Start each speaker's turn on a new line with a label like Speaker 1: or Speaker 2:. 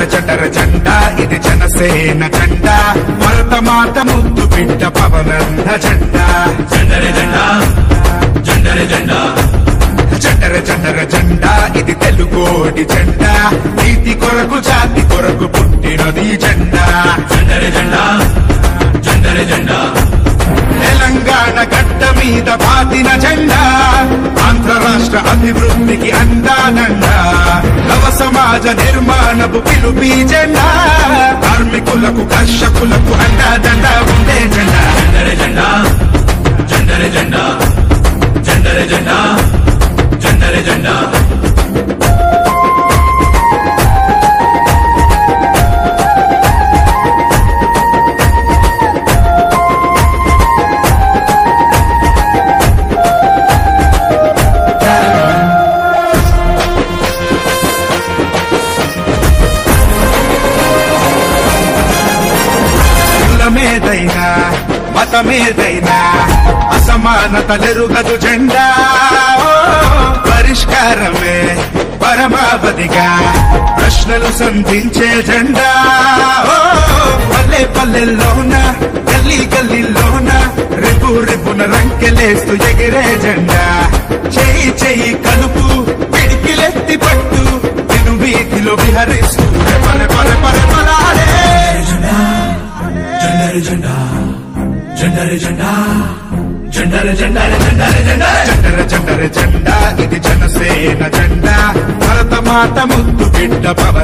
Speaker 1: చటర జెండా ఇది జనసేన జెండా భరతమాత ముద్దు బిడ్డ పవనన్న జెండా
Speaker 2: జెండరే జెండా జెండరే జెండా
Speaker 1: చటర చటర జెండా ఇది తెలుగోడి జెండా నీతి కొరకు జాతి కొరకు పుట్టినది జెండా
Speaker 2: జెండరే జెండా జెండరే జెండా
Speaker 1: తెలంగాణ గడ్డ మీద పాతిన జెండా ఆంధ్ర రాష్ట్ర అభివృద్ధికి అందానండా నవ సమాజ నిర్మాణపు పిలుపి జెండా కార్మికులకు కర్షకులకు అండాదండ ఉండే జెండా
Speaker 2: జెండరే జెండా జెండరే జెండా జెండరే జెండా జెండరే జెండా
Speaker 1: కులమేదైనా మతమేదైనా అసమానతలెరుగదు జెండా ఓ, పరిష్కారమే పరమావధిగా ప్రశ్నలు సంధించే జెండా ఓ, పల్లె పల్లెల్లోన గల్లీ గల్లీలోన రేపు రేపున రంకెలేస్తూ ఎగిరే జెండా చేయి చేయి కలుపు పిడికిలెత్తి పట్టు తిను వీధిలో విహరిస్తూ పర పర పర పరాడే
Speaker 2: జెండరే జెండా జెండరే జెండా జెండరే జెండరే జెండరే జెండరే
Speaker 1: చండర చండర జెండా ఇది జనసేన జెండా భరత మాత ముద్దు బిడ్డ పవన్